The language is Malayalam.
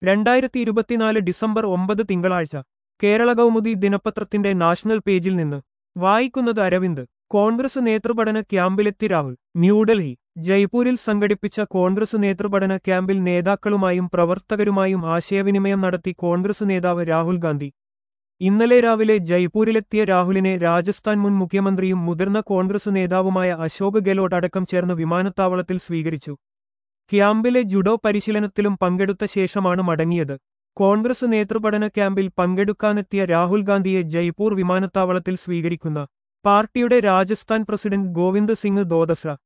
രണ്ടായിരത്തി ഇരുപത്തിനാല് ഡിസംബർ ഒമ്പത് തിങ്കളാഴ്ച കേരള കൗമുദി ദിനപത്രത്തിന്റെ നാഷണൽ പേജിൽ നിന്ന് വായിക്കുന്നത് അരവിന്ദ് കോൺഗ്രസ് നേതൃപഠന ക്യാമ്പിലെത്തി രാഹുൽ ന്യൂഡൽഹി ജയ്പൂരിൽ സംഘടിപ്പിച്ച കോൺഗ്രസ് നേതൃപഠന ക്യാമ്പിൽ നേതാക്കളുമായും പ്രവർത്തകരുമായും ആശയവിനിമയം നടത്തി കോൺഗ്രസ് നേതാവ് രാഹുൽ ഗാന്ധി ഇന്നലെ രാവിലെ ജയ്പൂരിലെത്തിയ രാഹുലിനെ രാജസ്ഥാൻ മുൻ മുഖ്യമന്ത്രിയും മുതിർന്ന കോൺഗ്രസ് നേതാവുമായ അശോക് ഗെലോട്ട് അടക്കം ചേർന്ന് വിമാനത്താവളത്തിൽ സ്വീകരിച്ചു ക്യാമ്പിലെ ജുഡോ പരിശീലനത്തിലും പങ്കെടുത്ത ശേഷമാണ് മടങ്ങിയത് കോൺഗ്രസ് നേതൃപഠന ക്യാമ്പിൽ പങ്കെടുക്കാനെത്തിയ രാഹുൽ ഗാന്ധിയെ ജയ്പൂർ വിമാനത്താവളത്തിൽ സ്വീകരിക്കുന്ന പാർട്ടിയുടെ രാജസ്ഥാൻ പ്രസിഡന്റ് ഗോവിന്ദ് സിംഗ് ദോദസ്ര